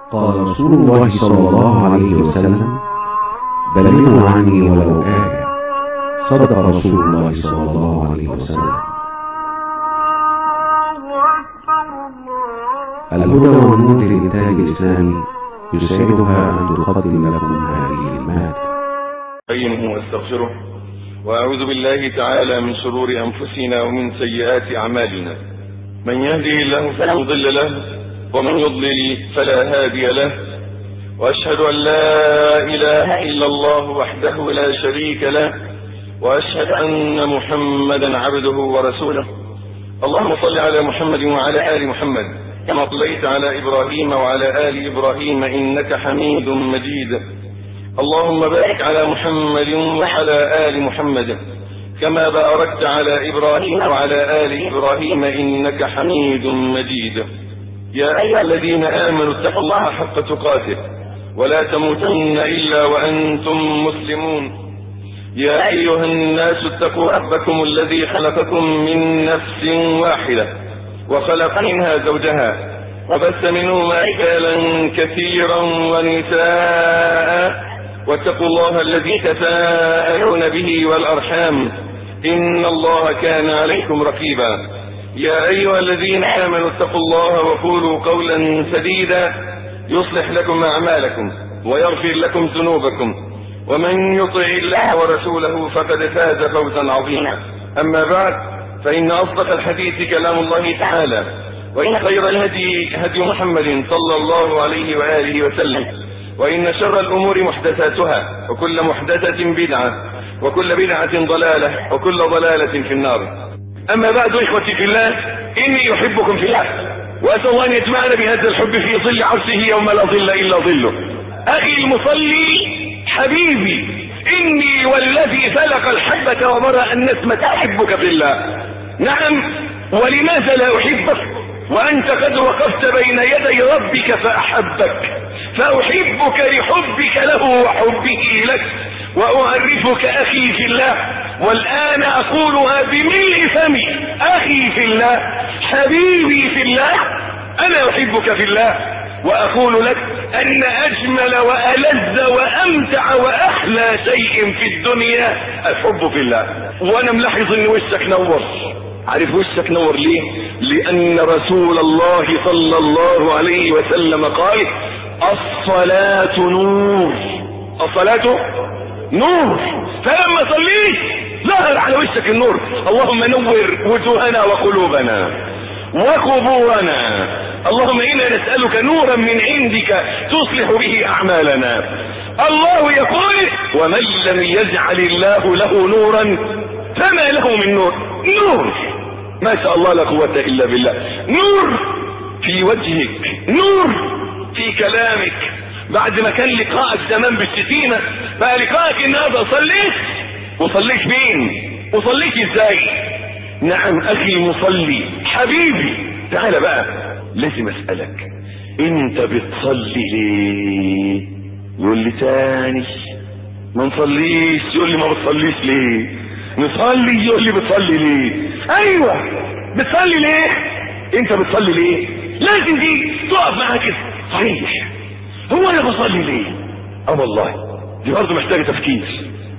قال رسول الله صلى الله عليه وسلم بلغوا عني ولو آية صدق رسول الله صلى الله عليه وسلم الهدى والنور للإنتاج الإسلامي يسعدها أن تقدم لكم هذه المادة نستعينه واستغفره وأعوذ بالله تعالى من شرور أنفسنا ومن سيئات أعمالنا من يهدي الله فلا مضل له ومن يضلل فلا هادي له وأشهد أن لا إله إلا الله وحده لا شريك له وأشهد أن محمدا عبده ورسوله اللهم صل على محمد وعلى آل محمد كما صليت على إبراهيم وعلى آل إبراهيم إنك حميد مجيد اللهم بارك على محمد وعلى آل محمد كما باركت على إبراهيم وعلى آل إبراهيم إنك حميد مجيد يا أيها الذين آمنوا اتقوا الله حق تقاته ولا تموتن إلا وأنتم مسلمون يا أيها الناس اتقوا ربكم الذي خلقكم من نفس واحدة وخلق منها زوجها وبث منهما رجالا كثيرا ونساء واتقوا الله الذي تساءلون به والأرحام إن الله كان عليكم رقيبا يا أيها الذين آمنوا اتقوا الله وقولوا قولا سديدا يصلح لكم أعمالكم ويغفر لكم ذنوبكم ومن يطع الله ورسوله فقد فاز فوزا عظيما أما بعد فإن أصدق الحديث كلام الله تعالى وإن خير الهدي هدي محمد صلى الله عليه وآله وسلم وإن شر الأمور محدثاتها وكل محدثة بدعة وكل بدعة ضلالة وكل ضلالة في النار أما بعد إخوتي في الله إني أحبكم في الله وأسأل الله أن يجمعنا بهذا الحب في ظل عرشه يوم لا ظل إلا ظله أخي المصلي حبيبي إني والذي فلق الحبة وبرأ النسمة أحبك في الله نعم ولماذا لا أحبك وأنت قد وقفت بين يدي ربك فأحبك فأحبك لحبك له وحبه لك وأعرفك أخي في الله والآن أقولها بملء فمي أخي في الله حبيبي في الله أنا أحبك في الله وأقول لك أن أجمل وألذ وأمتع وأحلى شيء في الدنيا الحب في الله وأنا ملاحظ أن وشك نور عارف وشك نور ليه لأن رسول الله صلى الله عليه وسلم قال الصلاة نور الصلاة نور فلما صليت ظهر على وشك النور اللهم نور وجوهنا وقلوبنا وقبورنا اللهم إنا نسألك نورا من عندك تصلح به أعمالنا الله يقول ومن لم يجعل الله له نورا فما له من نور نور ما شاء الله لا قوة إلا بالله نور في وجهك نور في كلامك بعد ما كان لقاءك زمان بالشتيمة بقى لقاءك النهارده صليت وصليت فين وصليت ازاي نعم اخي المصلي حبيبي تعال بقى لازم اسألك انت بتصلي ليه يقول لي تاني ما نصليش يقول لي ما بتصليش ليه نصلي يقول لي بتصلي ليه ايوه بتصلي ليه انت بتصلي ليه لازم دي تقف معاك كده صحيح هو انا بصلي ليه اه والله دي برضه محتاجه تفكير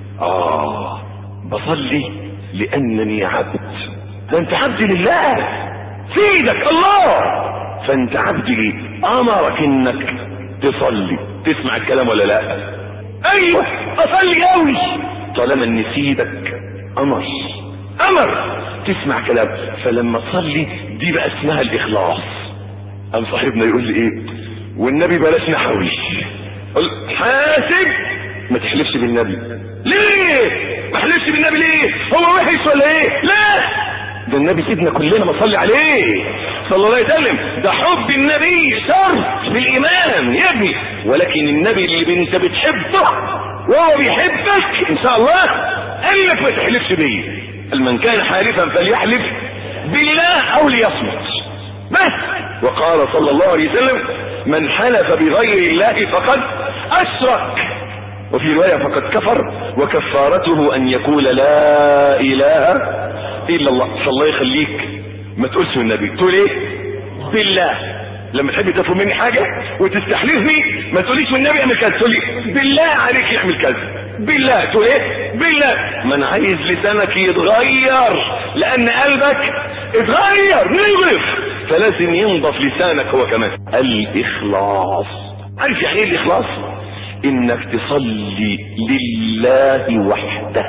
اه بصلي لانني عبد ده انت عبد لله سيدك الله فانت عبد ليه امرك انك تصلي تسمع الكلام ولا لا ايوه اصلي قوي طالما ان سيدك امر امر تسمع كلام فلما تصلي دي بقى اسمها الاخلاص قام صاحبنا يقول لي ايه والنبي بلاش نحوي قل حاسب ما تحلفش بالنبي ليه ما حلفش بالنبي ليه هو وحش ولا ايه لا ده النبي سيدنا كلنا بنصلي عليه صلى الله عليه وسلم ده حب النبي شرط في الايمان يا ابني ولكن النبي اللي انت بتحبه وهو بيحبك ان شاء الله قال لك ما تحلفش بيه قال من كان حالفا فليحلف بالله او ليصمت بس وقال صلى الله عليه وسلم من حلف بغير الله فقد اشرك وفي رواية فقد كفر وكفارته ان يقول لا اله الا الله فالله يخليك ما تقولش النبي تقول ايه بالله لما تحب تطلب مني حاجة وتستحلفني ما تقوليش والنبي اعمل كذا تقول لي بالله عليك اعمل كذا بالله تقول ايه بالله ما انا عايز لسانك يتغير لان قلبك اتغير نغرف فلازم ينضف لسانك هو كمان الاخلاص عارف يعني ايه الاخلاص انك تصلي لله وحده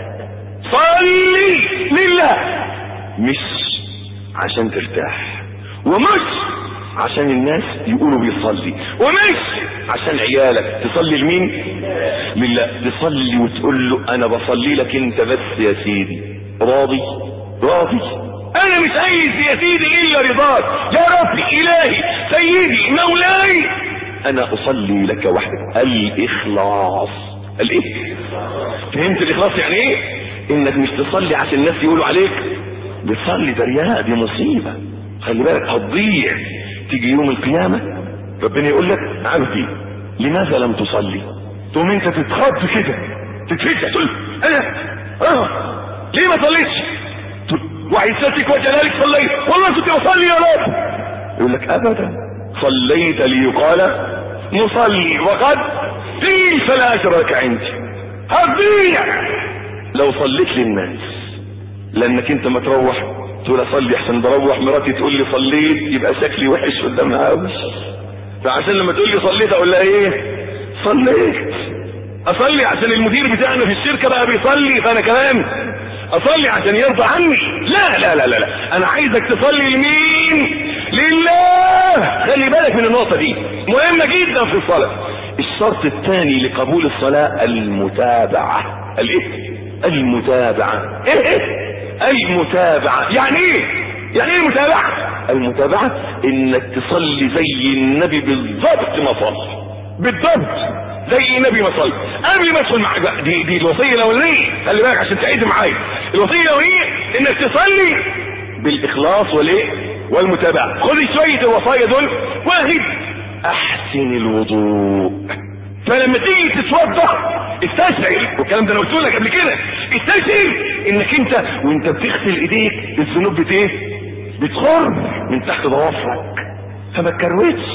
صلي لله مش عشان ترتاح ومش عشان الناس يقولوا بيصلي ومش عشان عيالك تصلي لمين لله تصلي وتقول له انا بصلي لك انت بس يا سيدي راضي راضي انا مش عايز يا سيدي الا رضاك يا ربي الهي سيدي مولاي انا اصلي لك وحدك الاخلاص الايه فهمت الاخلاص يعني ايه انك مش تصلي عشان الناس يقولوا عليك بتصلي ده رياء دي مصيبة خلي بالك هتضيع تيجي يوم القيامة ربنا يقول لك عبدي لماذا لم تصلي تقوم انت تتخض كده تتفزع تقول انا اه ليه ما صليتش وعزتك وجلالك صليت والله كنت بصلي يا رب يقول لك ابدا صليت ليقال مصلي وقد قيل فلا اجر لك عندي هتضيع لو صليت للناس لانك انت ما تروح تقول اصلي احسن بروح مراتي تقول لي صليت يبقى شكلي وحش قدامها قوي فعشان لما تقول لي صليت اقول لها ايه صليت اصلي عشان المدير بتاعنا في الشركه بقى بيصلي فانا كمان اصلي عشان يرضى عني لا لا لا لا, لا. انا عايزك تصلي لمين لله خلي بالك من النقطه دي مهمه جدا في الصلاه الشرط الثاني لقبول الصلاه المتابعه الايه المتابعه ايه ايه المتابعة يعني ايه يعني ايه المتابعة المتابعة انك تصلي زي النبي بالضبط ما صلى بالضبط زي النبي ما صلى قبل ما ادخل معاك بقى دي دي الوصيه الاولانيه خلي بالك عشان تعيد معايا الوصيه الاولانيه انك تصلي بالاخلاص والايه والمتابعه خذ شويه الوصايا دول واحد احسن الوضوء فلما تيجي تتوضا استشعر والكلام ده انا قلت لك قبل كده استشعر انك انت وانت بتغسل ايديك الذنوب بت ايه بتخر من تحت ضوافرك فما تكروتش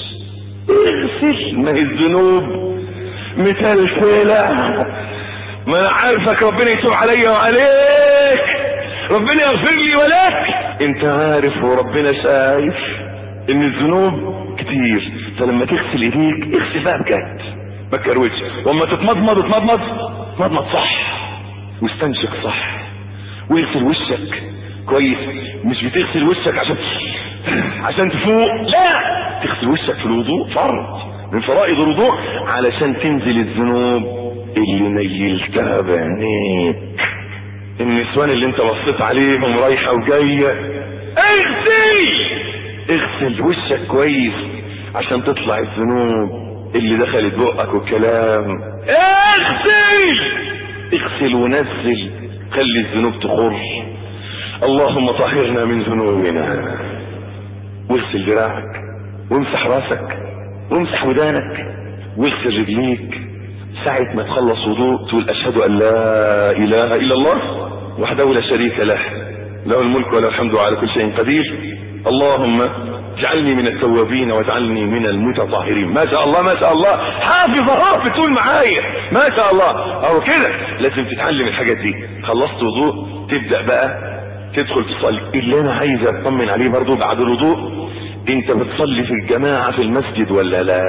اغسل ما هي الذنوب متلفله ما انا عارفك ربنا يتوب عليا وعليك ربنا يغفر لي ولك انت عارف وربنا شايف ان الذنوب كتير فلما تغسل ايديك اغسل بقى بجد ما تكروتش واما تتمضمض اتمضمض اتمضمض صح واستنشق صح واغسل وشك كويس مش بتغسل وشك عشان عشان تفوق لا تغسل وشك في الوضوء فرض من فرائض الوضوء علشان تنزل الذنوب اللي نيلتها بعينيك النسوان اللي انت بصيت عليهم رايحه وجايه اغسل اغسل وشك كويس عشان تطلع الذنوب اللي دخلت بقك والكلام اغسل اغسل ونزل خلي الذنوب تخر اللهم طهرنا من ذنوبنا واغسل دراعك وامسح راسك وامسح ودانك واغسل رجليك ساعة ما تخلص وضوء تقول اشهد ان لا اله الا الله وحده لا شريك له له الملك وله الحمد على كل شيء قدير اللهم اجعلني من التوابين واجعلني من المتطهرين ما شاء الله ما شاء الله حافظ اهو بتقول معايا ما شاء الله اهو كده لازم تتعلم الحاجات دي خلصت وضوء تبدا بقى تدخل تصلي اللي انا عايز اطمن عليه برضو بعد الوضوء انت بتصلي في الجماعه في المسجد ولا لا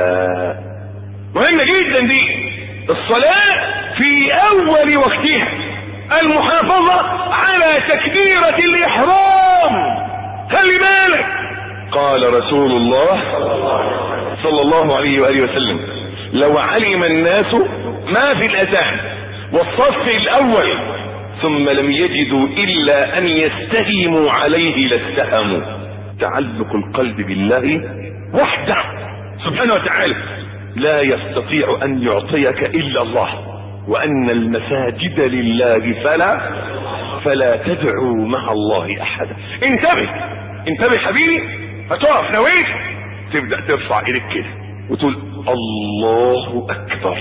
مهمه جدا دي الصلاه في اول وقتها المحافظه على تكبيره الاحرام خلي بالك قال رسول الله صلى الله عليه وآله وسلم لو علم الناس ما في الأذان والصف الأول ثم لم يجدوا إلا أن يستهموا عليه لاستهموا تعلق القلب بالله وحده سبحانه وتعالى لا يستطيع أن يعطيك إلا الله وأن المساجد لله فلا فلا تدعوا مع الله أحدا انتبه انتبه حبيبي هتقف نويت تبدأ ترفع ايدك كده وتقول الله اكبر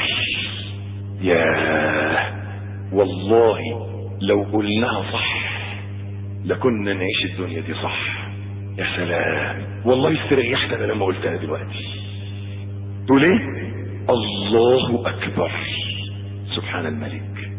ياه والله لو قلناها صح لكنا نعيش الدنيا دي صح يا سلام والله استريحت انا لما قلتها دلوقتي تقول ايه الله اكبر سبحان الملك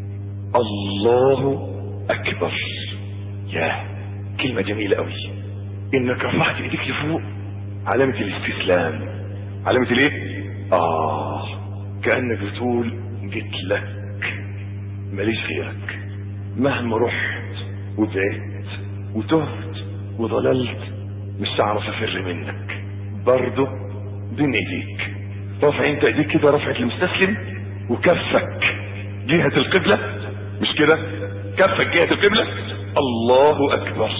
الله اكبر يا كلمة جميلة قوي انك رفعت ايديك لفوق علامة الاستسلام علامة الايه اه كأنك بتقول جيت لك ماليش غيرك مهما رحت وبعدت وتهت وضللت مش هعرف افر منك برضه بين ايديك رافع انت ايديك كده رفعة المستسلم وكفك جهة القبلة مش كده كفك جهة القبلة الله اكبر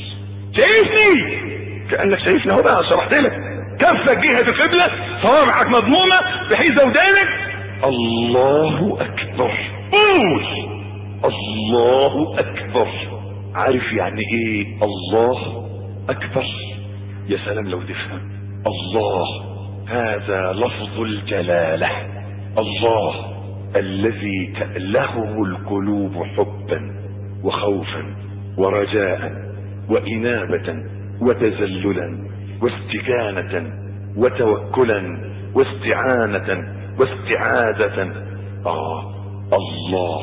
شايفني كأنك شايفني اهو بقى شرحت لك كفك جهة القبلة صوابعك مضمومة بحيث ودانك الله اكبر قول الله اكبر عارف يعني ايه الله اكبر يا سلام لو تفهم الله هذا لفظ الجلالة الله الذي تألهه القلوب حبا وخوفا ورجاء وإنابة وتذللا واستكانة وتوكلا واستعانة واستعاذة آه الله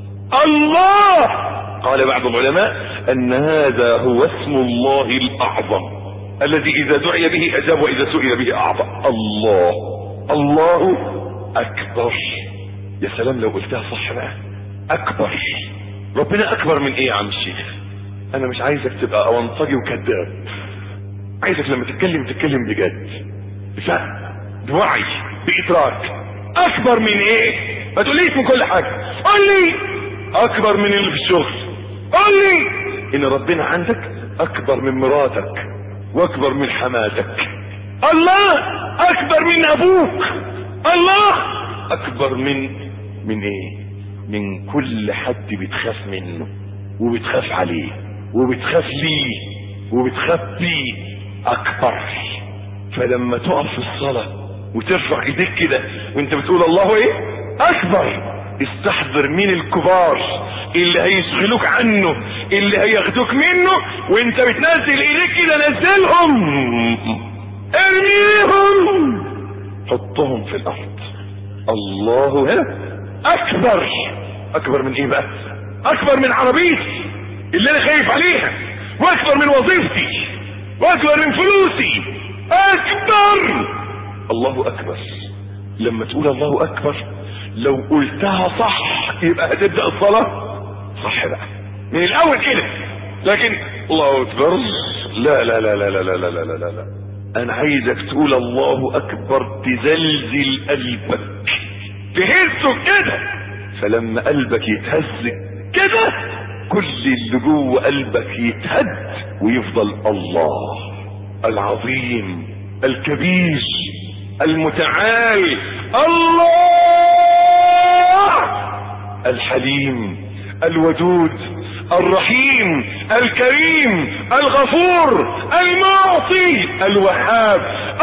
الله قال بعض العلماء أن هذا هو اسم الله الأعظم الذي إذا دعي به أجاب وإذا سئل به أعطى الله الله أكبر يا سلام لو قلتها صح بقى أكبر ربنا أكبر من إيه يا عم الشيخ أنا مش عايزك تبقى أونطجي وكذاب عايزك لما تتكلم تتكلم بجد بفهم بوعي بإدراك أكبر من إيه ما تقوليش من كل حاجة قول لي أكبر من اللي في الشغل قول لي إن ربنا عندك أكبر من مراتك واكبر من حماتك الله اكبر من ابوك الله اكبر من من ايه من كل حد بتخاف منه وبتخاف عليه وبتخاف ليه وبتخاف بيه اكبر فلما تقف في الصلاة وترفع ايديك كده وانت بتقول الله ايه اكبر استحضر مين الكبار اللي هيشغلوك عنه اللي هياخدوك منه وانت بتنزل ايديك كده نزلهم ارميهم حطهم في الارض الله هنا اكبر اكبر من ايه بقى اكبر من عربيتي اللي انا خايف عليها واكبر من وظيفتي واكبر من فلوسي اكبر الله اكبر لما تقول الله اكبر لو قلتها صح يبقى هتبدأ الصلاة صح بقى من الاول كده لكن الله اكبر لا لا لا لا لا لا لا لا لا, لا, لا. انا عايزك تقول الله اكبر تزلزل قلبك تهزه كده فلما قلبك يتهز كده كل اللي جوه قلبك يتهد ويفضل الله العظيم الكبير المتعال الله الحليم الودود الرحيم الكريم الغفور المعطي الوهاب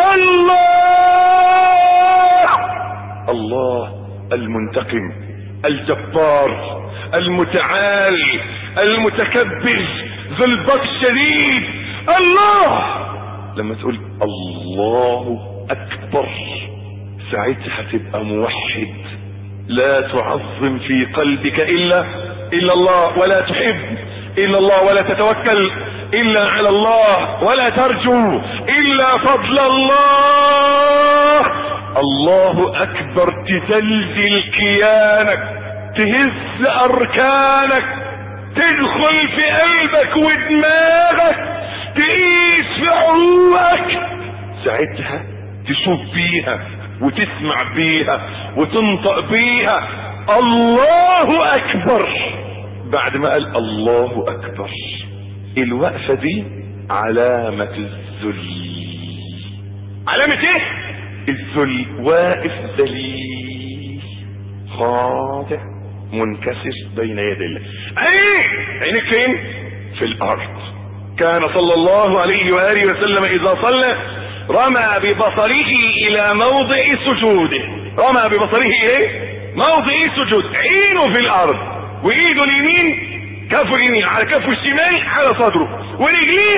الله الله المنتقم الجبار المتعال المتكبر ذو البطش الشديد الله لما تقول الله اكبر ساعتها تبقى موحد لا تعظم في قلبك الا الا الله ولا تحب الا الله ولا تتوكل الا على الله ولا ترجو الا فضل الله الله اكبر تزلزل كيانك تهز اركانك تدخل في قلبك ودماغك تقيس في عروقك ساعتها تشوف بيها وتسمع بيها وتنطق بيها الله اكبر بعد ما قال الله اكبر الوقفة دي علامة الذل علامة ايه الذل واقف ذليل خاضع منكسر بين يدي الله عينيك عينيك فين في الارض كان صلى الله عليه وآله وسلم اذا صلى رمى ببصره الى موضع سجوده رمى ببصره ايه موضع سجود عينه في الارض وايده اليمين كفه اليمين على كفه الشمال على صدره ورجليه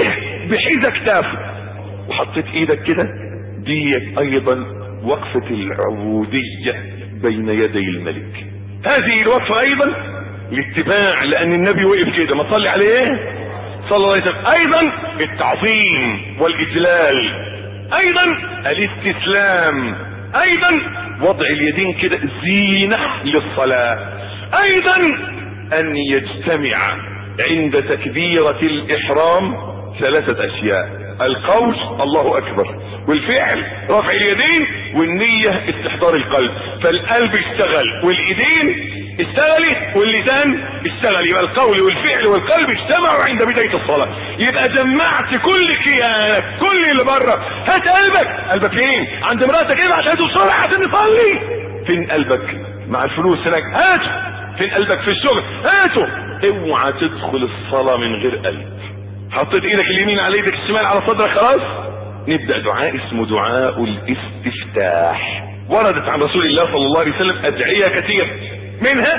بحذا كتافه وحطيت ايدك كده ديت ايضا وقفة العبودية بين يدي الملك هذه الوقفة ايضا الاتباع لان النبي وقف كده ما تصلي عليه صلى الله عليه وسلم ايضا التعظيم والاجلال ايضا الاستسلام ايضا وضع اليدين كده زينة للصلاة ايضا ان يجتمع عند تكبيرة الاحرام ثلاثة اشياء القول الله اكبر والفعل رفع اليدين والنية استحضار القلب فالقلب اشتغل والايدين اشتغلت واللسان اشتغل يبقى القول والفعل والقلب اجتمعوا عند بداية الصلاة يبقى جمعت كل كيانك كل اللي بره هات قلبك قلبك فين عند مراتك ابعت هاته بسرعة عشان نصلي فين قلبك مع الفلوس هناك هاته فين قلبك في الشغل هاته اوعى تدخل الصلاة من غير قلب حطيت ايدك اليمين على ايدك الشمال على صدرك خلاص نبدأ دعاء اسمه دعاء الاستفتاح وردت عن رسول الله صلى الله عليه وسلم ادعية كثير منها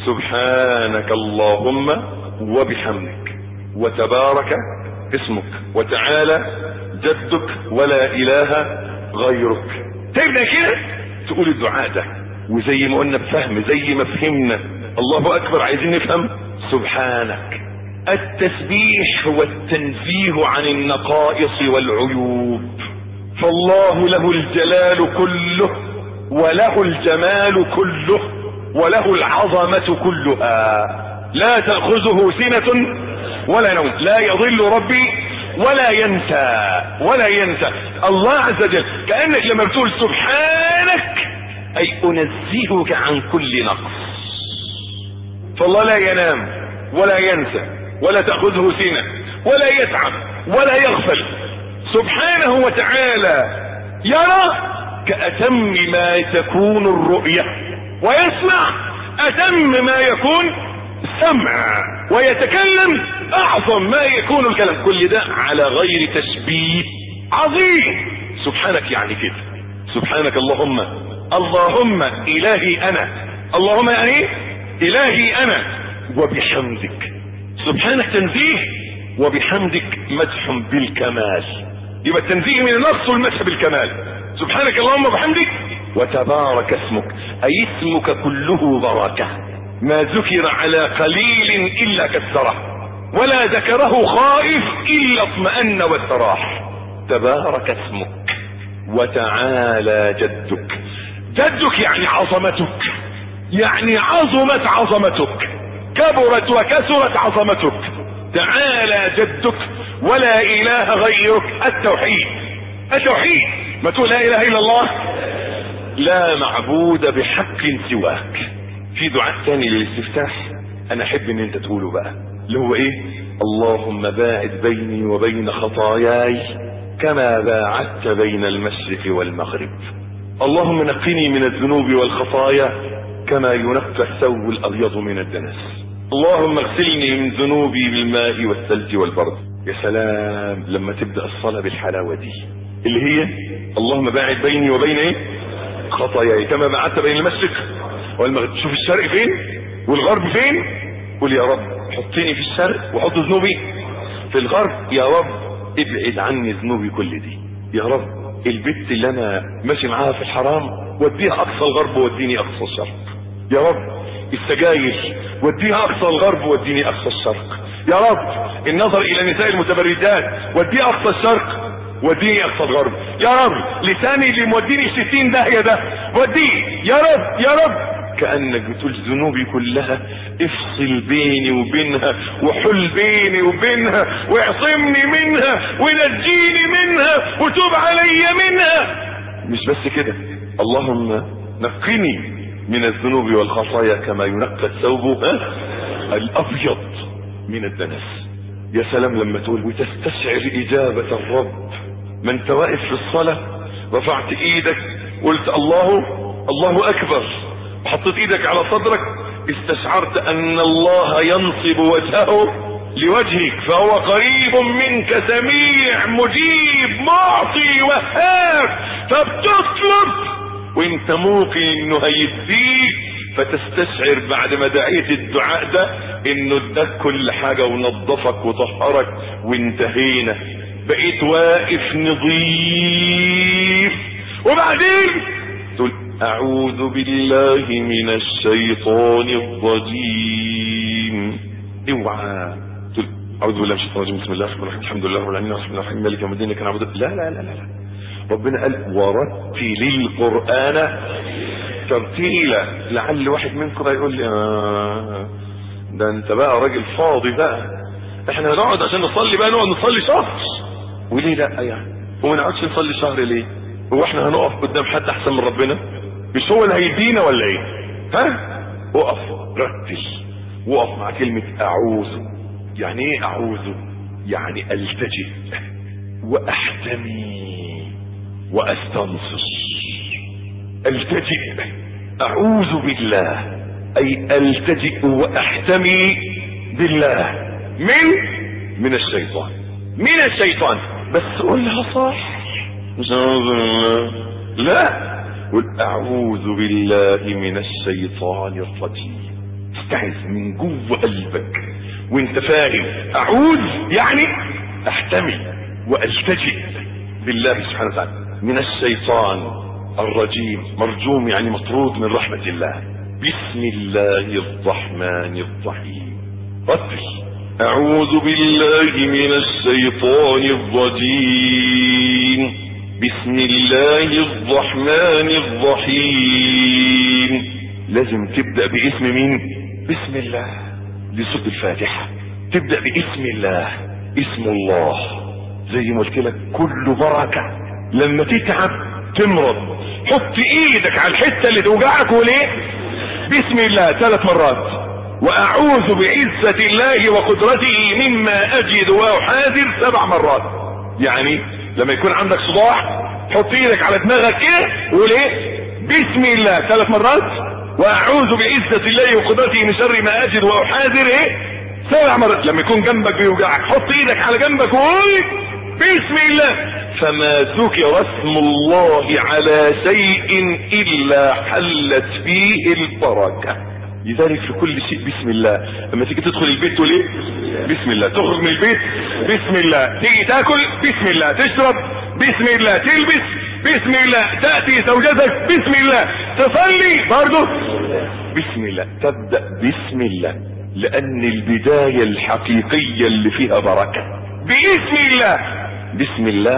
سبحانك اللهم وبحمدك وتبارك اسمك وتعالى جدك ولا اله غيرك تبدأ كده تقول الدعاء ده وزي ما قلنا بفهم زي ما فهمنا الله اكبر عايزين نفهم سبحانك التسبيح هو التنزيه عن النقائص والعيوب فالله له الجلال كله وله الجمال كله وله العظمة كلها لا تأخذه سنة ولا نوم لا يضل ربي ولا ينسى ولا ينسى الله عز وجل كأنك لما بتقول سبحانك أي أنزهك عن كل نقص فالله لا ينام ولا ينسى ولا تأخذه سنة ولا يتعب ولا يغفل سبحانه وتعالى يرى كأتم ما تكون الرؤية ويسمع أتم ما يكون السمع ويتكلم أعظم ما يكون الكلام كل ده على غير تشبيه عظيم سبحانك يعني كده سبحانك اللهم اللهم إلهي أنا اللهم يعني إلهي أنا وبحمدك سبحانك تنزيه وبحمدك مدح بالكمال يبقى التنزيه من النص والمدح بالكمال سبحانك اللهم وبحمدك وتبارك اسمك اي اسمك كله بركة ما ذكر على قليل الا كسره ولا ذكره خائف الا اطمأن واستراح تبارك اسمك وتعالى جدك جدك يعني عظمتك يعني عظمت عظمتك كبرت وكسرت عظمتك تعالى جدك ولا اله غيرك التوحيد التوحيد ما تقول لا اله الا الله لا معبود بحق سواك في دعاء تاني للاستفتاح انا احب ان انت تقوله بقى اللي هو ايه اللهم باعد بيني وبين خطاياي كما باعدت بين المشرق والمغرب اللهم نقني من الذنوب والخطايا كما ينقى الثوب الابيض من الدنس اللهم اغسلني من ذنوبي بالماء والثلج والبرد يا سلام لما تبدأ الصلاة بالحلاوة دي اللي هي اللهم باعد بيني وبين ايه خطاياي كما بعدت بين المشرق والمغرب شوف الشرق فين والغرب فين قول يا رب حطني في الشرق وحط ذنوبي في الغرب يا رب ابعد عني ذنوبي كل دي يا رب البت اللي انا ماشي معاها في الحرام وديها اقصى الغرب ووديني اقصى الشرق يا رب السجاير وديها اقصى الغرب وديني اقصى الشرق يا رب النظر الى نساء المتبرجات وديها اقصى الشرق وديني اقصى الغرب يا رب لساني اللي موديني ستين داهية ده وديه يا رب يا رب كأنك بتقول ذنوبي كلها افصل بيني وبينها وحل بيني وبينها واعصمني منها ونجيني منها وتوب علي منها مش بس كده اللهم نقني من الذنوب والخطايا كما ينقى الثوب الابيض من الدنس يا سلام لما تقول وتستشعر اجابة الرب ما انت واقف في الصلاة رفعت ايدك قلت الله الله اكبر وحطيت ايدك على صدرك استشعرت ان الله ينصب وجهه لوجهك فهو قريب منك سميع مجيب معطي وهاب فبتطلب وانت موقن انه هيديك فتستشعر بعد ما دعيت الدعاء ده انه اداك كل حاجة ونظفك وطهرك وانتهينا بقيت واقف نظيف وبعدين تقول اعوذ بالله من الشيطان الرجيم اوعى تقول اعوذ بالله من الشيطان الرجيم بسم الله الرحمن الرحيم الحمد لله رب العالمين الرحمن الرحيم مالك يوم الدين كان عبد لا لا لا لا لا ربنا قال ورتل القران ترتيلا لعل واحد منكم يقول لي آه ده انت بقى راجل فاضي بقى احنا هنقعد عشان نصلي بقى نقعد نصلي شهر وليه لا يعني وما نقعدش نصلي شهر ليه هو احنا هنقف قدام حد احسن من ربنا مش هو اللي هيدينا ولا ايه ها وقف رتل وقف مع كلمة اعوذ يعني ايه اعوذ يعني التجئ واحتمي واستنصر التجئ اعوذ بالله اي التجئ واحتمي بالله من من الشيطان من الشيطان بس قولها صح مش اعوذ بالله لا قل اعوذ بالله من الشيطان الرجيم استعذ من جوه قلبك وانت فاهم اعوذ يعني احتمي والتجئ بالله سبحانه وتعالى من الشيطان الرجيم مرجوم يعني مطرود من رحمة الله بسم الله الرحمن الرحيم رتل أعوذ بالله من الشيطان الرجيم بسم الله الرحمن الرحيم لازم تبدأ باسم مين بسم الله دي صوت الفاتحة تبدأ باسم الله اسم الله زي ما قلت لك كله بركة لما تتعب تمرض حط ايدك على الحتة اللي توجعك وليه بسم الله ثلاث مرات واعوذ بعزة الله وقدرته مما اجد واحاذر سبع مرات يعني لما يكون عندك صداع حط ايدك على دماغك كده وليه بسم الله ثلاث مرات واعوذ بعزة الله وقدرته من شر ما اجد واحاذر ايه سبع مرات لما يكون جنبك بيوجعك حط ايدك على جنبك وقول بسم الله فما ذكر اسم الله على شيء الا حلت فيه البركه لذلك في كل شيء بسم الله لما تيجي تدخل البيت تقول ايه بسم الله تخرج من البيت بسم الله تيجي تاكل بسم الله تشرب بسم الله تلبس بسم الله تأتي زوجتك بسم الله تصلي برضه بسم الله تبدأ بسم الله لأن البداية الحقيقية اللي فيها بركة باسم الله بسم الله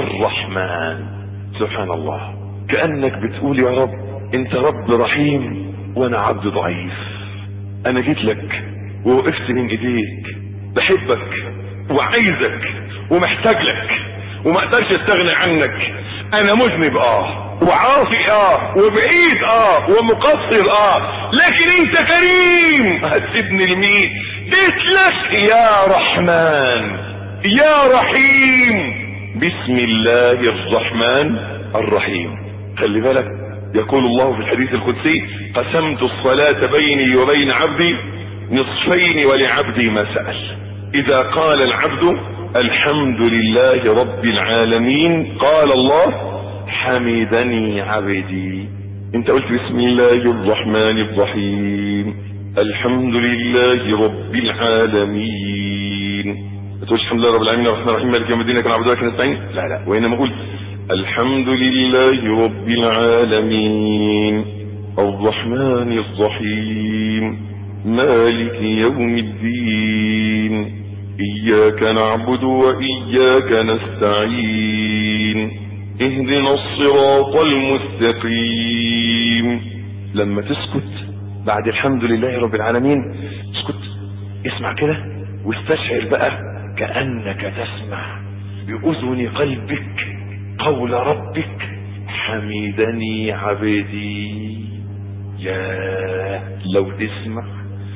الرحمن سبحان الله كأنك بتقول يا رب انت رب رحيم وانا عبد ضعيف انا جيت لك ووقفت من ايديك بحبك وعايزك ومحتاج لك وما اقدرش استغنى عنك انا مذنب اه وعاصي اه وبعيد اه ومقصر اه لكن انت كريم هتسيبني لمين جيت لك يا رحمن يا رحيم بسم الله الرحمن الرحيم خلي بالك يقول الله في الحديث القدسي قسمت الصلاة بيني وبين عبدي نصفين ولعبدي ما سأل إذا قال العبد الحمد لله رب العالمين قال الله حمدني عبدي انت قلت بسم الله الرحمن الرحيم الحمد لله رب العالمين ما تقولش الحمد لله رب العالمين الرحمن الرحيم مالك يوم الدين كان عبدك نستعين لا لا وانما اقول الحمد لله رب العالمين الرحمن الرحيم مالك يوم الدين إياك نعبد وإياك نستعين اهدنا الصراط المستقيم لما تسكت بعد الحمد لله رب العالمين اسكت اسمع كده واستشعر بقى كأنك تسمع بأذن قلبك قول ربك حمدني عبدي يا لو تسمع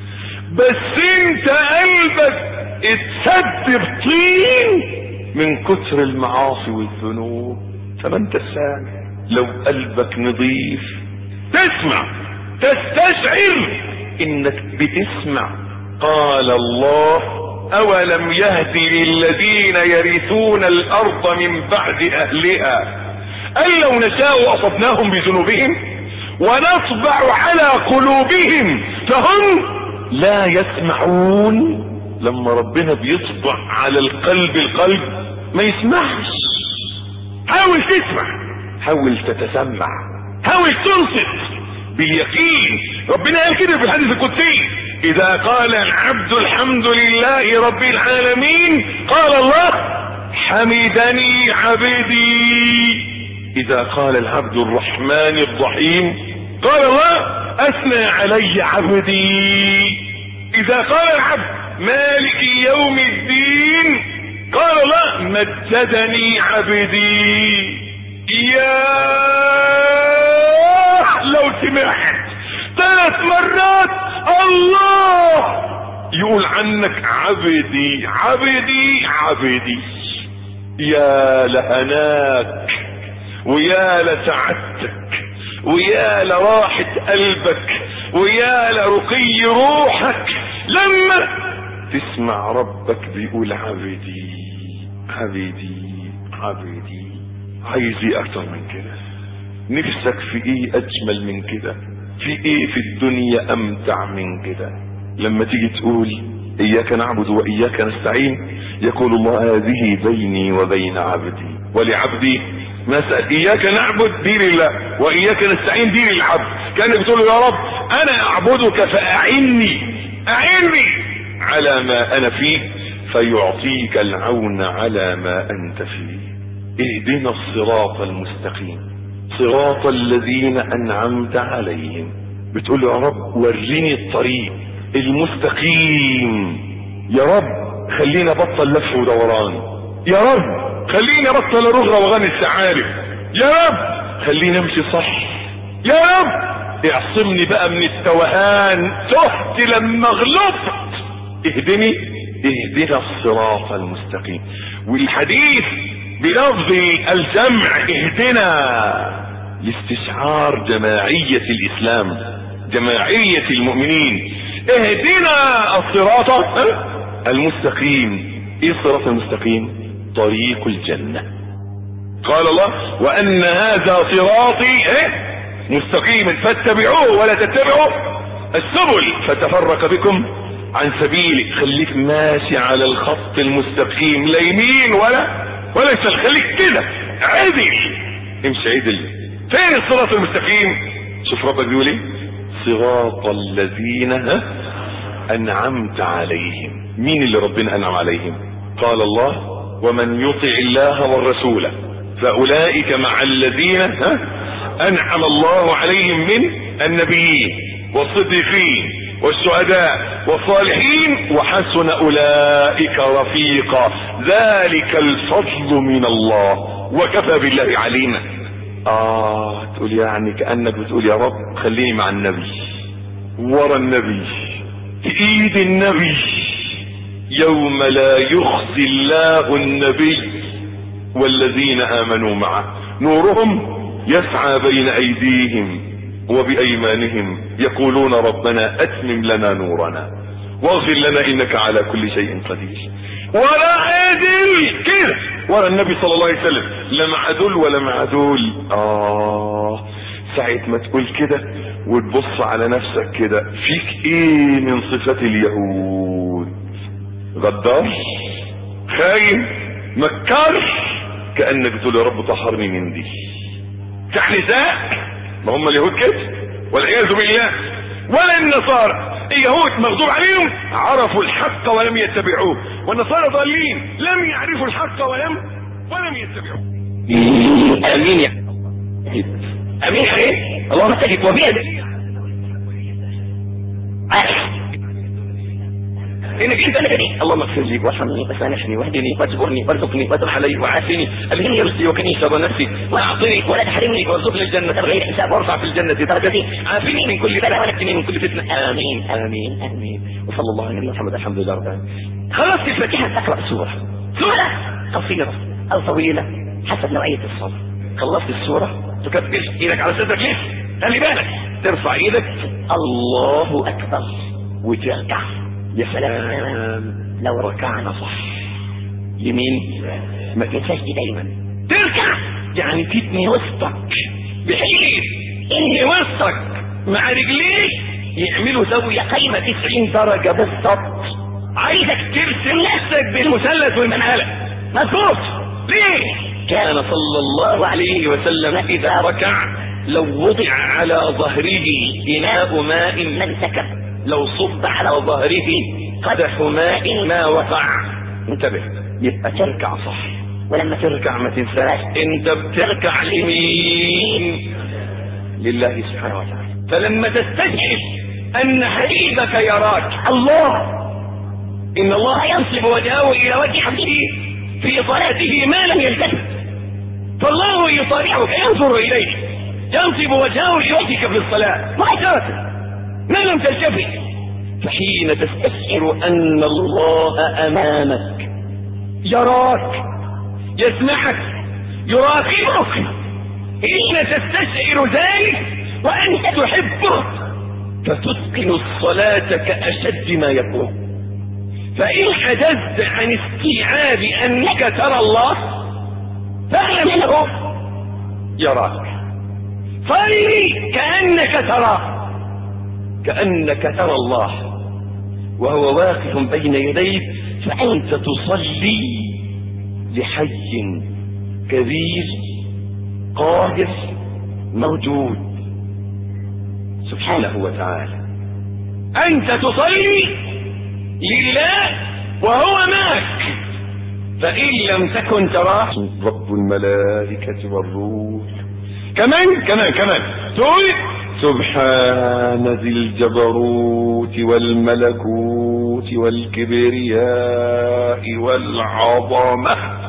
بس انت قلبك اتسد بطين من كتر المعاصي والذنوب فما انت سامع لو قلبك نظيف تسمع تستشعر انك بتسمع قال الله اولم يهد للذين يرثون الارض من بعد اهلها ان لو نشاء اصبناهم بذنوبهم ونطبع على قلوبهم فهم لا يسمعون لما ربنا بيطبع على القلب القلب ما يسمعش حاول تسمع حاول تتسمع حاول تنصت باليقين ربنا قال كده في الحديث القدسي اذا قال العبد الحمد لله رب العالمين قال الله حمدني عبدي اذا قال العبد الرحمن الرحيم قال الله اثنى علي عبدي اذا قال العبد مالك يوم الدين قال الله مجدني عبدي يا لو سمعت ثلاث مرات الله يقول عنك عبدي عبدي عبدي يا لهناك ويا لسعادتك ويا لراحة قلبك ويا لرقي روحك لما تسمع ربك بيقول عبدي عبدي عبدي عايز ايه اكتر من كده نفسك في ايه اجمل من كده في ايه في الدنيا امتع من كده لما تيجي تقول اياك نعبد واياك نستعين يقول الله هذه بيني وبين عبدي ولعبدي ما سأل اياك نعبد دين الله واياك نستعين دين العبد كان بتقول يا رب انا اعبدك فاعني اعني على ما انا فيه فيعطيك العون على ما انت فيه اهدنا الصراط المستقيم صراط الذين انعمت عليهم بتقول يا رب وريني الطريق المستقيم يا رب خلينا بطل لف ودوران يا رب خلينا بطل اروح روغان السعارف يا رب خلينا امشي صح يا رب اعصمني بقى من التوهان تهت لما غلطت اهدني اهدنا الصراط المستقيم والحديث بلفظ الجمع اهدنا لاستشعار جماعية الاسلام جماعية المؤمنين اهدنا الصراط المستقيم ايه الصراط المستقيم طريق الجنة قال الله وان هذا صراطي ايه مستقيما فاتبعوه ولا تتبعوا السبل فتفرق بكم عن سبيلك خليك ماشي على الخط المستقيم لا يمين ولا ولا يسال خليك كده عدل امشي عدل فين الصراط المستقيم شوف ربك بيقول ايه صراط الذين ها انعمت عليهم مين اللي ربنا انعم عليهم قال الله ومن يطع الله والرسول فاولئك مع الذين ها انعم الله عليهم من النبيين والصديقين والشهداء والصالحين وحسن اولئك رفيقا ذلك الفضل من الله وكفى بالله عليما اه تقول يعني كأنك بتقول يا رب خليني مع النبي ورا النبي في ايد النبي يوم لا يخزي الله النبي والذين امنوا معه نورهم يسعى بين ايديهم وبايمانهم يقولون ربنا اتمم لنا نورنا واغفر لنا انك على كل شيء قدير ولا عدل كده ورا النبي صلى الله عليه وسلم لا مع دول ولا مع دول اه ساعة ما تقول كده وتبص على نفسك كده فيك ايه من صفات اليهود غدار خاين مكار كأنك بتقول يا رب طهرني من دي كحنساء ما هم اليهود كده والعياذ بالله ولا النصارى اليهود مغضوب عليهم عرفوا الحق ولم يتبعوه والنصارى ضالين لم يعرفوا الحق ولم ولم يتبعوه امين يا امين يا ايه اللهم استجب وبيد انك انت نبي اللهم اغفر لي وارحمني وسامحني واهدني واجبرني وارزقني واتب علي وعافني الهمني رشدي وكني شر نفسي واعطني ولا تحرمني وارزقني الجنه بغير حساب وارفع في الجنه درجتي عافني من كل بلاء ونجني من كل فتنه امين امين امين وصلى الله على نبينا محمد الحمد لله رب العالمين خلصت الفاتحه تقرا سوره سوره قصيره او طويله حسب نوعيه الصلاه خلصت السوره تكبر ايدك على صدرك ليه خلي بالك ترفع ايدك الله اكبر وتركع يا سلام لو ركعنا صح يمين ما تنساش دي دايما تركع يعني تتني وسطك بحيث ان وسطك مع رجليك يعملوا زاوية قايمة 90 درجة بالظبط عايزك ترسم نفسك بالمثلث والمنهلة مظبوط ليه كان صلى الله عليه وسلم اذا ركع لو وضع على ظهره اناء ماء ما انتكب لو صب على ظهره قدح ماء ما وقع انتبه يبقى تركع صح ولما تركع ما تنساش انت بتركع لمين لله سبحانه وتعالى فلما تستشعر ان حبيبك يراك الله ان الله ينصب وجهه الى وجه عبده في صلاته ما لم يلتفت فالله يطالعك ينظر اليك ينصب وجهه لوجهك في الصلاه مباشره ما لم تلتفت فحين تستشعر ان الله امامك يراك يسمعك يراقبك حين تستشعر ذلك وانت تحبه فتتقن الصلاة كأشد ما يكون فإن حدثت عن استيعاب أنك ترى الله فاعلم أنه يراك صلي كأنك تراه كأنك ترى الله وهو واقف بين يديك فأنت تصلي لحي كبير قاهر موجود سبحانه وتعالى أنت تصلي لله وهو معك فإن لم تكن تراه رب الملائكة والروح كمان كمان كمان تقول سبحان ذي الجبروت والملكوت والكبرياء والعظمة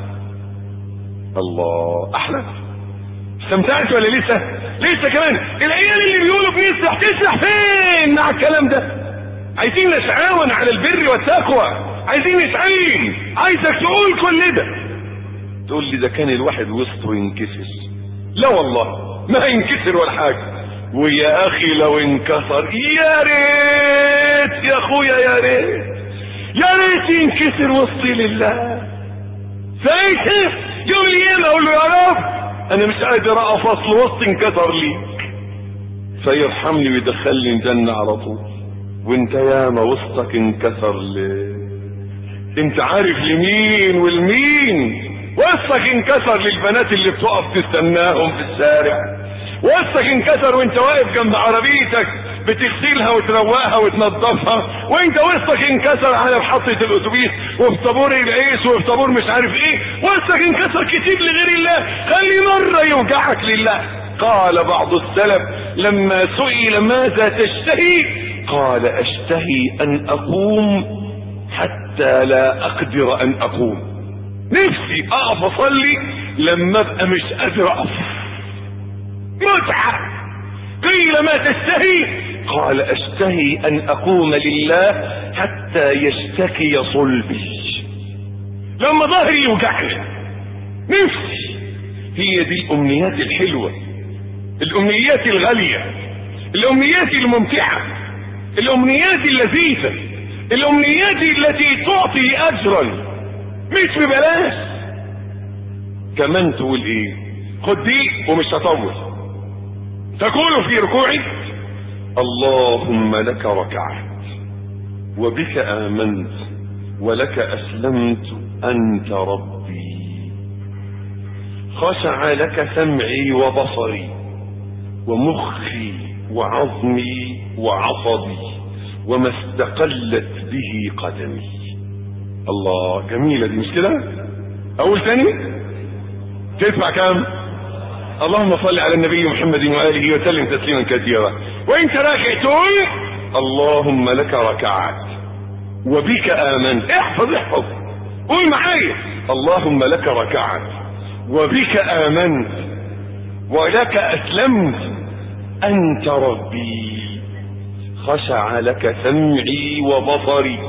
الله أحلى استمتعت ولا لسه لسه كمان العيال اللي بيقولوا بنسرح تسرح فين مع الكلام ده عايزين نتعاون على البر والتقوى عايزين نتعين عايزك تقول كل ده تقول لي ده كان الواحد وسطه ينكسر لا والله ما ينكسر ولا حاجه ويا اخي لو انكسر يا ريت يا اخويا يا ريت يا ريت ينكسر وسطي لله ساعتها يوم القيامه اقول له يا رب انا مش قادر اقف اصل وسطي انكسر ليك فيرحمني ويدخلني الجنه على طول وانت ياما وسطك انكسر ليه انت عارف لمين والمين وسطك انكسر للبنات اللي بتقف تستناهم في الشارع وسطك انكسر وانت واقف جنب عربيتك بتغسلها وتروقها وتنظفها وانت وسطك انكسر على محطة الاتوبيس وفي طابور العيش وفي طابور مش عارف ايه وسطك انكسر كتير لغير الله خلي مرة يوجعك لله قال بعض السلف لما سئل ماذا تشتهي قال اشتهي ان اقوم حتى لا اقدر ان اقوم نفسي اقف اصلي لما ابقى مش قادر اقف متعة قيل ما تشتهي قال اشتهي ان اقوم لله حتى يشتكي صلبي لما ظهري يوجعني نفسي هي دي الامنيات الحلوة الامنيات الغالية الامنيات الممتعة الامنيات اللذيذة الامنيات التي تعطي اجرا مش ببلاش كمان تقول ايه خد دي ومش هطول تقول في ركوعي اللهم لك ركعت وبك امنت ولك اسلمت انت ربي خشع لك سمعي وبصري ومخي وعظمي وعصبي وما استقلت به قدمي الله جميلة دي مش كده اقول تاني تدفع كام اللهم صل على النبي محمد وآله وسلم تسليما كثيرا وانت راكع تقول اللهم لك ركعت وبك آمنت احفظ احفظ قول معايا اللهم لك ركعت وبك آمنت ولك أسلمت أنت ربي خشع لك سمعي وبصري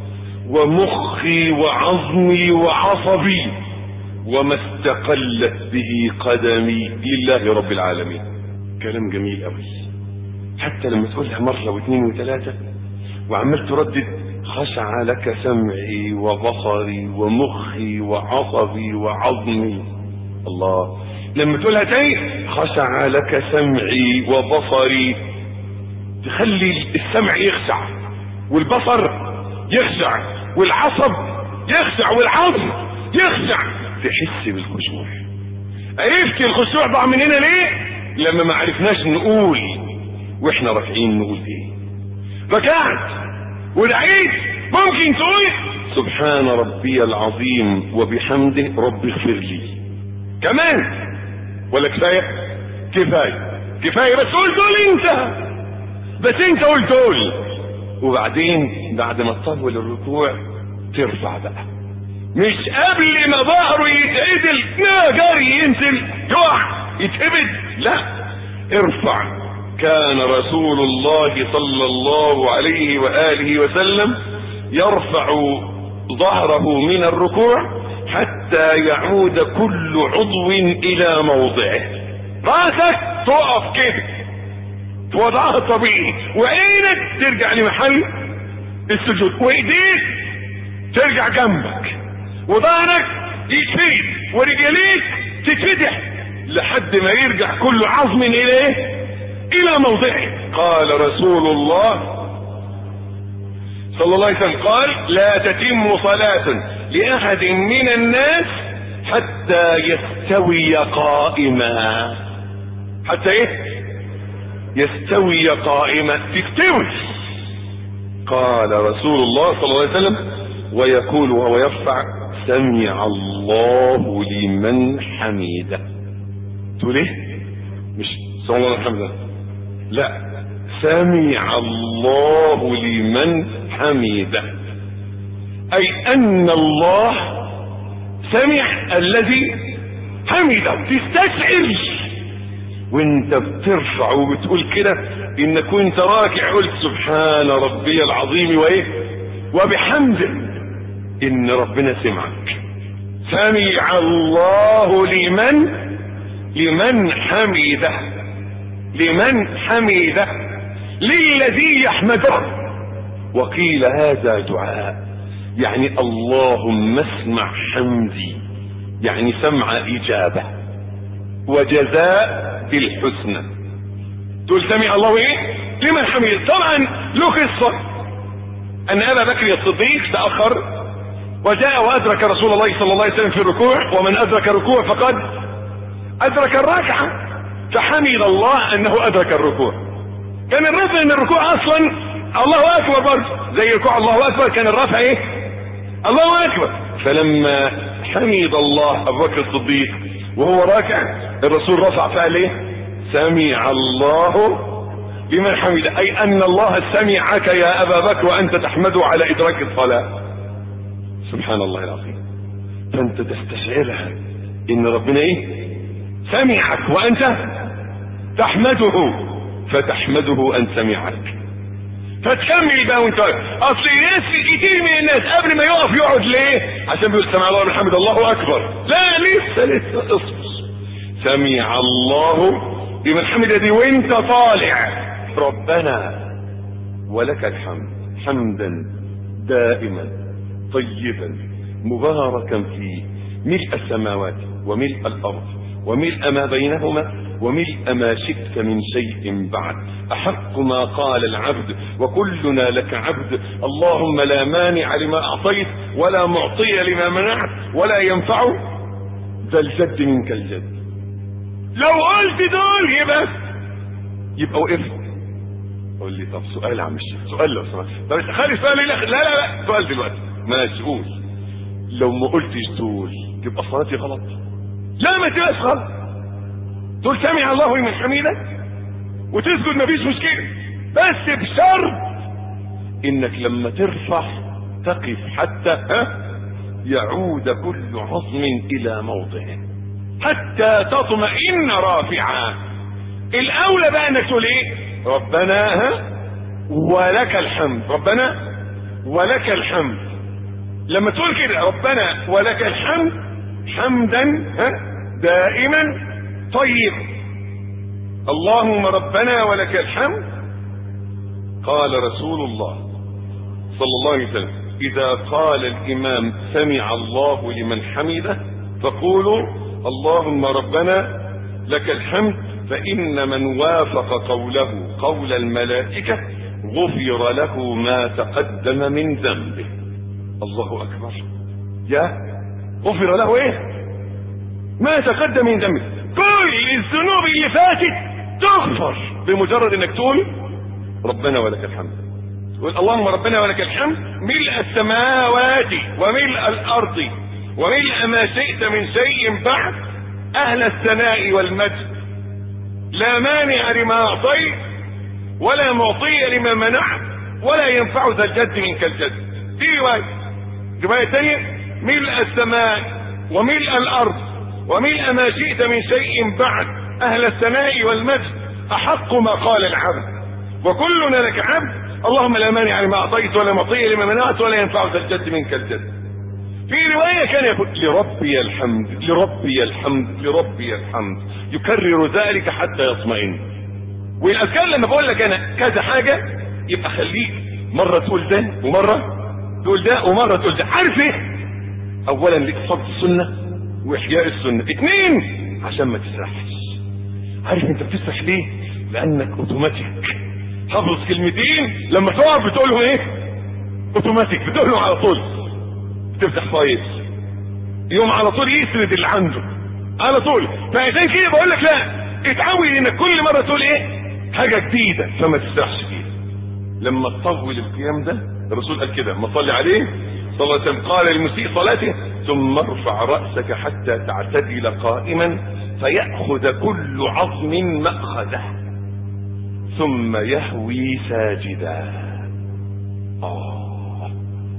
ومخي وعظمي وعصبي وما استقلت به قدمي لله رب العالمين كلام جميل قوي حتى لما تقولها مرة واثنين وثلاثة وعمال تردد خشع لك سمعي وبصري ومخي وعصبي وعظمي الله لما تقولها تاني خشع لك سمعي وبصري تخلي السمع يخشع والبصر يخشع والعصب يخشع والعصب يخشع تحس بالخشوع عرفت الخشوع ضاع مننا ليه لما ما عرفناش نقول واحنا راكعين نقول ايه ركعت ودعيت ممكن تقول سبحان ربي العظيم وبحمده رب اغفر لي كمان ولا كفايه كفايه كفايه بس قول دول انت بس انت قول دول وبعدين بعد ما تطول الركوع ترفع بقى مش قبل ما ظهره يتعدل لا جري ينزل يقع يتهبد لا ارفع كان رسول الله صلى الله عليه وآله وسلم يرفع ظهره من الركوع حتى يعود كل عضو إلى موضعه راسك تقف كده في وضعها الطبيعي وعينك ترجع لمحل السجود وايديك ترجع جنبك وظهرك يتفيد ورجليك تتفتح لحد ما يرجع كل عظم اليه الى موضعه قال رسول الله صلى الله عليه وسلم قال لا تتم صلاة لأحد من الناس حتى يستوي قائما حتى ايه يستوي قائما تستوي قال رسول الله صلى الله عليه وسلم ويقول وهو يرفع سمع الله لمن حمده تقول ايه مش سمع الله لمن حمده لا سمع الله لمن حمده اي ان الله سمع الذي حمده تستشعر وانت بترفع وبتقول كده انك وانت راكع قلت سبحان ربي العظيم وايه وبحمده ان ربنا سمعك سمع الله لمن لمن حمده لمن حمده للذي يحمده وقيل هذا دعاء يعني اللهم اسمع حمدي يعني سمع اجابه وجزاء بالحسنى تقول سمع الله ايه لمن حمده طبعا له قصه ان ابا بكر الصديق تاخر وجاء وادرك رسول الله صلى الله عليه وسلم في الركوع ومن ادرك الركوع فقد ادرك الركعه فحمد الله انه ادرك الركوع كان الرفع من الركوع اصلا الله اكبر برضه زي ركوع الله اكبر كان الرفع ايه الله اكبر فلما حمد الله ابو بكر الصديق وهو راكع الرسول رفع فقال ايه سمع الله لمن حمد اي ان الله سمعك يا ابا بكر وانت تحمده على ادراك الصلاه سبحان الله العظيم فانت تستشعرها ان ربنا ايه سمعك وانت تحمده فتحمده ان سمعك فتكمل بقى وانت اصل ناس كتير من الناس قبل ما يقف يقعد ليه عشان بيقول سمع الله الحمد الله اكبر لا لسه لسه اصبر سمع الله لمن حمد دي وانت طالع ربنا ولك الحمد حمدا دائما طيبا مباركا فيه ملء السماوات وملء الارض وملء ما بينهما وملء ما شئت من شيء بعد أحق ما قال العبد وكلنا لك عبد اللهم لا مانع لما أعطيت ولا معطي لما منعت ولا ينفع ذا الجد منك الجد لو قلت دول يبقى يبقى وقفت قول لي طب سؤال يا عم الشيخ سؤال لو سمحت طب خلي السؤال لا لا لا سؤال دلوقتي ماشي قول لو ما قلتش دول تبقى صلاتي غلط لا ما تبقاش غلط تقول سمع الله لمن حميده وتسجد مفيش مشكله بس بشرط انك لما ترفع تقف حتى ها يعود كل عظم الى موضعه حتى تطمئن رافعا الاولى بقى انك تقول ايه ربنا ها ولك الحمد ربنا ولك الحمد لما تقول كده ربنا ولك الحمد حمدا ها دائما طيب اللهم ربنا ولك الحمد قال رسول الله صلى الله عليه وسلم إذا قال الإمام سمع الله لمن حمده فقولوا اللهم ربنا لك الحمد فإن من وافق قوله قول الملائكة غفر له ما تقدم من ذنبه الله أكبر يا غفر له ايه ما تقدم من ذنبه كل الذنوب اللي فاتت تغفر بمجرد انك تقول ربنا ولك الحمد تقول اللهم ربنا ولك الحمد ملء السماوات وملء الارض وملء ما شئت من شيء بعد اهل الثناء والمجد لا مانع لما اعطيت ولا معطي لما منعت ولا ينفع ذا الجد منك الجد في روايه روايه ثانيه ملء السماء وملء الارض وملء ما شئت من شيء بعد اهل الثناء والمجد احق ما قال العبد وكلنا لك عبد اللهم لا مانع لما اعطيت ولا معطي لما منعت ولا ينفع ذا الجد منك الجد في رواية كان يقول لربي الحمد لربي الحمد لربي الحمد يكرر ذلك حتى يطمئن والاذكار لما بقول لك انا كذا حاجة يبقى خليك مرة تقول ده ومرة تقول ده ومرة تقول ده عارف ايه اولا لك صد السنة واحياء السنة اثنين عشان ما تسرحش عارف انت بتسرح ليه لانك اوتوماتيك حافظ كلمتين لما تقع بتقولهم ايه اوتوماتيك بتقولهم على طول تفتح فايل يوم على طول يسرد اللي عنده على طول فعشان كده بقول لك لا اتعود انك كل مره تقول ايه حاجه جديده فما تسرحش فيها لما تطول القيام ده الرسول قال كده ما صلي عليه صلى الله عليه وسلم قال للمسيء صلاته ثم ارفع راسك حتى تعتدل قائما فياخذ كل عظم ماخذه ثم يهوي ساجدا آه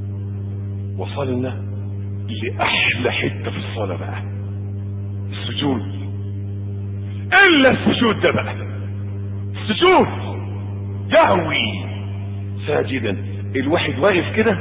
وصلنا لأحلى حتة في الصلاة بقى السجود إلا السجود ده بقى السجود يهوي ساجدا الواحد واقف كده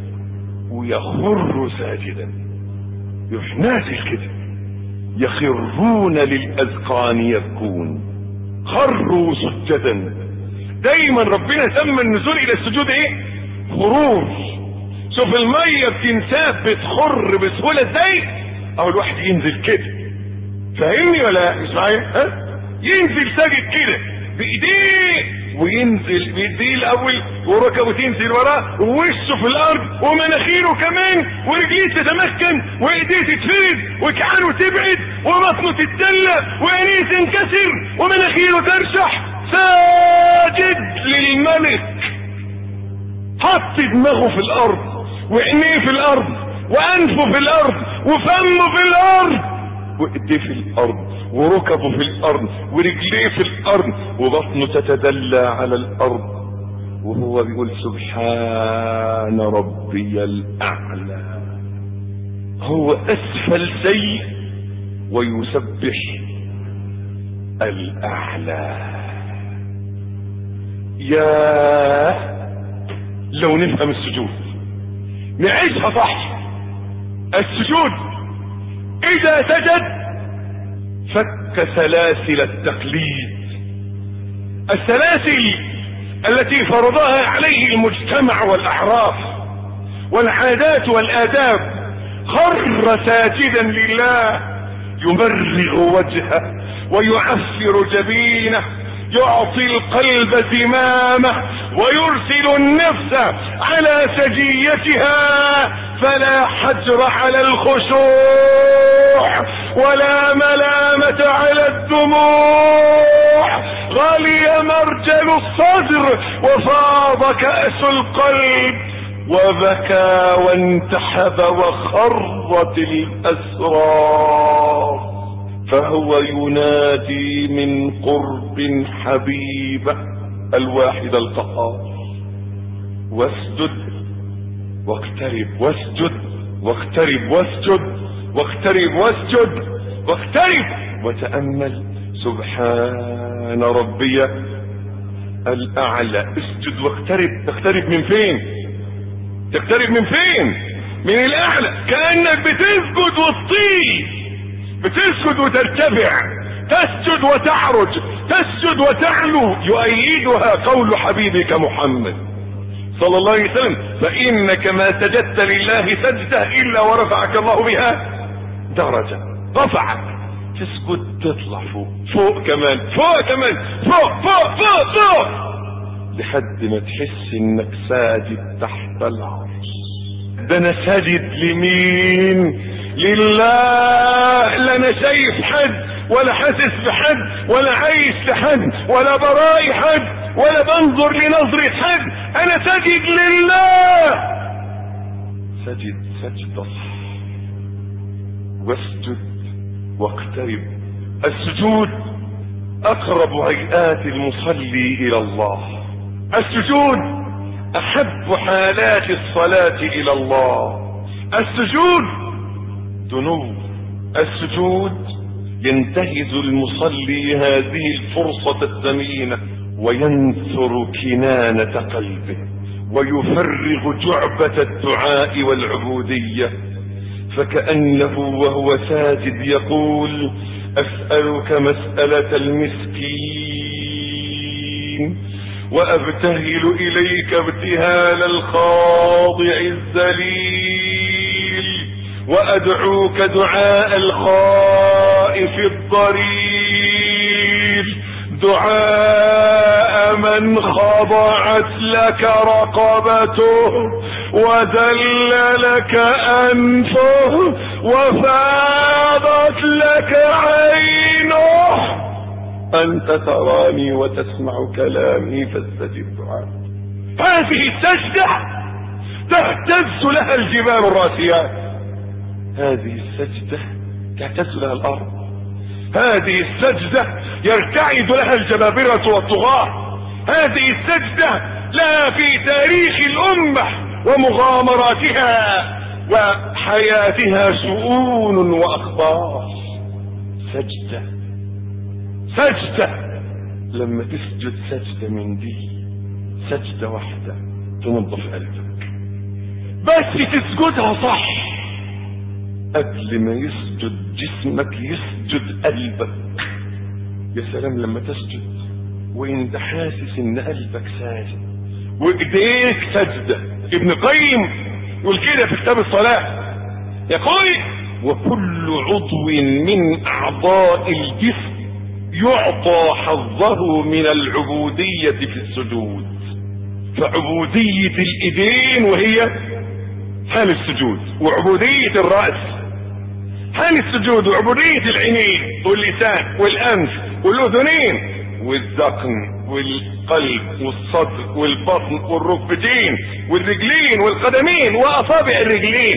ويخر ساجدا يروح نازل كده يخرون للأذقان يبكون خروا سجدا دايما ربنا سمى النزول الى السجود ايه خروج شوف المية بتنساب بتخر بسهولة ازاي او الواحد ينزل كده فاهمني ولا مش معايا ها ينزل ساجد كده بايديه وينزل بايديه الاول وركبه تنزل وراه ووشه في الارض ومناخيره كمان ورجليه تتمكن وايديه تتفرد وكعانه تبعد وبطنه تتدلى وعينيه تنكسر ومناخيره ترشح ساجد للملك حط دماغه في الارض وعينيه في الارض وانفه في الارض وفمه في الارض وايديه في الارض وركبه في الارض ورجليه في الارض وبطنه تتدلى على الارض وهو بيقول سبحان ربي الاعلى هو اسفل شيء ويسبح الاعلى يا لو نفهم السجود نعيشها صح السجود اذا سجد فك سلاسل التقليد السلاسل التي فرضها عليه المجتمع والاعراف والعادات والاداب خر ساجدا لله يمرغ وجهه ويعفر جبينه يعطي القلب زمامه ويرسل النفس على سجيتها فلا حجر على الخشوع ولا ملامة على الدموع غلي مرجل الصدر وفاض كأس القلب وبكى وانتحب وخرت الأسرار فهو ينادي من قرب حبيبه الواحد القهار واسجد واقترب واسجد واقترب واسجد واقترب واسجد واقترب وتأمل سبحان ربي الأعلى اسجد واقترب تقترب من فين تقترب من فين من الأعلى كأنك بتسجد وتطير بتسجد وترتفع تسجد وتعرج تسجد وتعلو يؤيدها قول حبيبك محمد صلى الله عليه وسلم فإنك ما سجدت لله سجدة إلا ورفعك الله بها درجة رفعك تسجد تطلع فوق فوق كمان فوق كمان فوق فوق فوق فوق لحد ما تحس انك ساجد تحت العرش ده انا ساجد لمين لله لا انا شايف حد ولا حاسس بحد ولا عايش في حد ولا برائي حد ولا بنظر لنظرة حد انا ساجد لله سجد سجدة واسجد واقترب السجود اقرب هيئات المصلي الى الله السجود احب حالات الصلاة الى الله السجود دنو السجود ينتهز المصلي هذه الفرصة الثمينة وينثر كنانة قلبه ويفرغ جعبة الدعاء والعبودية فكأنه وهو ساجد يقول أسألك مسألة المسكين وأبتهل إليك ابتهال الخاضع الذليل وأدعوك دعاء الخائف الضرير دعاء من خضعت لك رقبته وذل لك أنفه وفاضت لك عينه أنت تراني وتسمع كلامي فاستجب دعاء هذه السجدة تهتز لها الجبال الراسيات هذه السجدة تهتز لها الأرض هذه السجدة يرتعد لها الجبابرة والطغاة هذه السجدة لها في تاريخ الأمة ومغامراتها وحياتها شؤون وأخبار سجدة سجدة لما تسجد سجدة من دي سجدة واحدة تنظف قلبك بس تسجدها صح قبل ما يسجد جسمك يسجد قلبك يا سلام لما تسجد وانت حاسس ان قلبك ساجد وايديك سجدة ابن قيم يقول كده في كتاب الصلاة يقول وكل عضو من اعضاء الجسم يعطى حظه من العبودية في السجود فعبودية الايدين وهي حال السجود وعبودية الرأس حال السجود وعبودية العينين واللسان والأنف والأذنين والذقن والقلب والصدر والبطن والركبتين والرجلين والقدمين وأصابع الرجلين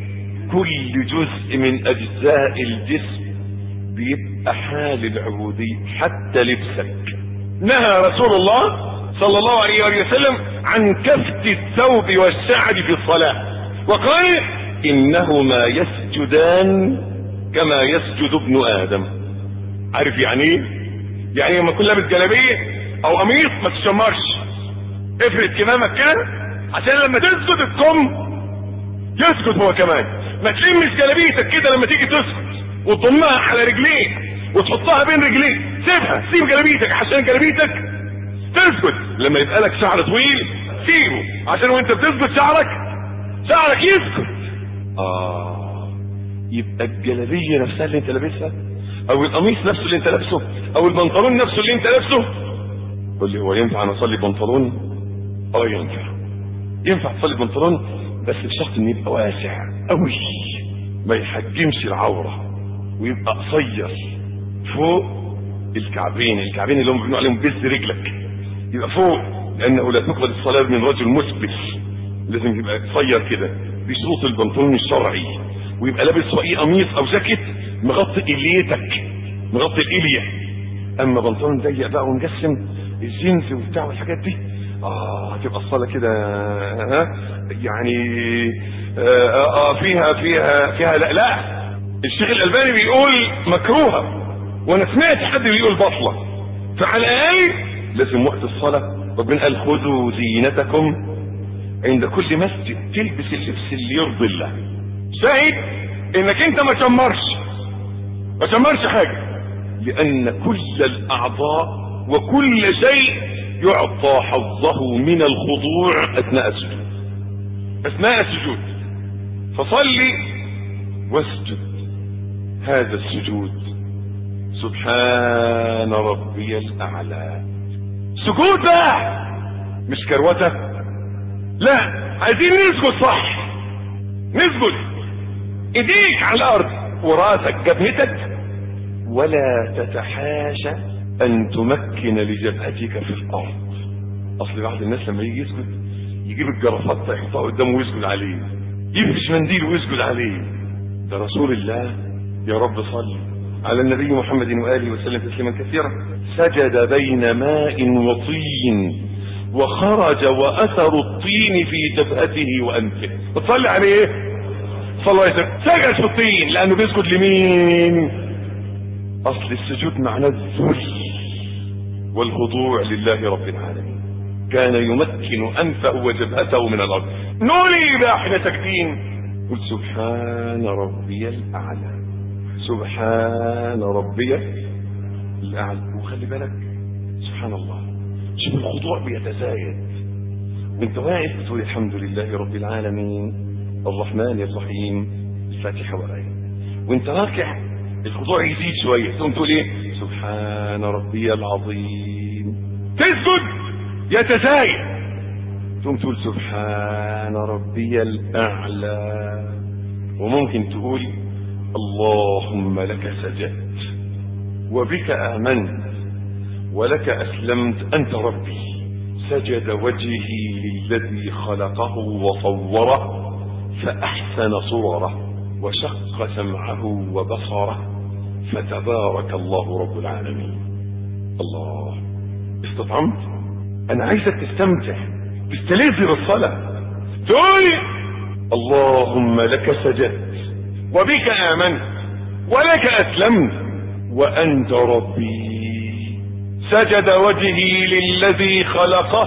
كل جزء من أجزاء الجسم بيبقى حال العبودية حتى لبسك نهى رسول الله صلى الله عليه وآله وسلم عن كفت الثوب والشعر في الصلاة وقال إنهما يسجدان كما يسجد ابن آدم عارف يعني ايه؟ يعني لما تكون لابس جلابية أو قميص ما تشمرش افرد كمامك كده عشان لما تسجد الكم يسجد هو كمان ما تلمش جلابيتك كده لما تيجي تسجد وتضمها على رجليك وتحطها بين رجليك سيبها سيب جلابيتك عشان جلابيتك تسجد لما يبقى لك شعر طويل سيبه عشان وانت بتسجد شعرك شعرك يسكت اه يبقى الجلابية نفسها اللي انت لابسها او القميص نفسه اللي انت لابسه او البنطلون نفسه اللي انت لابسه قول لي هو ينفع انا اصلي بنطلون اه ينفع ينفع تصلي بنطلون بس بشرط ان يبقى واسع قوي ما يحجمش العورة ويبقى قصير فوق الكعبين الكعبين اللي هم بيقولوا عليهم بز رجلك يبقى فوق لانه لا تقبل الصلاة من رجل مسبل لازم يبقى قصير كده دي شروط البنطلون الشرعي ويبقى لابس فوقيه قميص او جاكيت مغطي اليتك مغطي الاليه اما بنطلون ضيق بقى ومجسم الجينز وبتاع والحاجات دي اه هتبقى الصلاه كده ها يعني آه, اه فيها فيها فيها لا لا الشيخ الالباني بيقول مكروهه وانا سمعت حد بيقول بطله فعلى الاقل لازم وقت الصلاه ربنا قال خذوا زينتكم عند كل مسجد تلبس اللبس اللي يرضي الله شاهد انك انت ما تشمرش ما تشمرش حاجة لان كل الاعضاء وكل شيء يعطى حظه من الخضوع اثناء السجود اثناء السجود فصلي واسجد هذا السجود سبحان ربي الاعلى سجود بقى مش كروته لا عايزين نسجد صح نسجد ايديك على الارض وراسك جبهتك ولا تتحاشى ان تمكن لجبهتك في الارض اصل بعض الناس لما يجي يسجد يجيب الجرافات يحطها قدامه ويسجد عليه يفرش منديل ويسجد عليه ده رسول الله يا رب صل على النبي محمد وآله وسلم تسليما كثيرا سجد بين ماء وطين وخرج وأثر الطين في جبهته وأنفه بتصلي عليه صلى الله عليه وسلم سجد في الطين لأنه بيسجد لمين أصل السجود معناه الذل والخضوع لله رب العالمين كان يمكن أنفه وجبهته من الأرض نولي بقى احنا ساكتين قل سبحان ربي الأعلى سبحان ربي الأعلى وخلي بالك سبحان الله شوف الخضوع بيتزايد وانت واقف بتقول الحمد لله رب العالمين الرحمن الرحيم الفاتحة والآية وانت راكع الخضوع يزيد شوية تقوم تقول ايه سبحان ربي العظيم تسجد يتزايد تقوم تقول سبحان ربي الأعلى وممكن تقول اللهم لك سجدت وبك آمنت ولك أسلمت أنت ربي سجد وجهي للذي خلقه وصوره فأحسن صوره وشق سمعه وبصره فتبارك الله رب العالمين الله استطعمت أنا عايزك تستمتع تستلذ بالصلاة تقول اللهم لك سجدت وبك آمنت ولك أسلمت وأنت ربي سجد وجهي للذي خلقه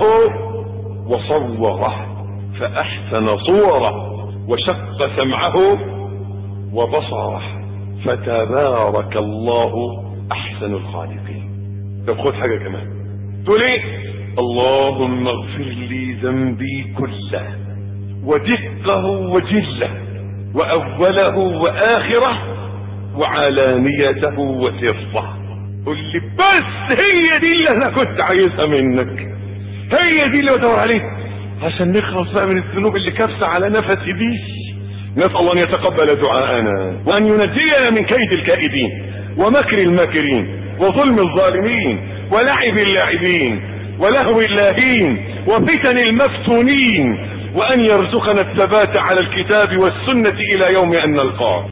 وصوره فأحسن صوره وشق سمعه وبصره فتبارك الله أحسن الخالقين طب خد حاجة كمان تقول ايه اللهم اغفر لي ذنبي كله ودقه وجله وأوله وآخره وعلانيته وسره قل لي بس هي دي اللي انا كنت عايزها منك هي دي اللي بدور عليها عشان نخلص بقى من الذنوب اللي كبسة على نفسي دي نسأل الله أن يتقبل دعاءنا وأن ينجينا من كيد الكائدين ومكر الماكرين وظلم الظالمين ولعب اللاعبين ولهو اللاهين وفتن المفتونين وأن يرزقنا الثبات على الكتاب والسنة إلى يوم أن نلقاه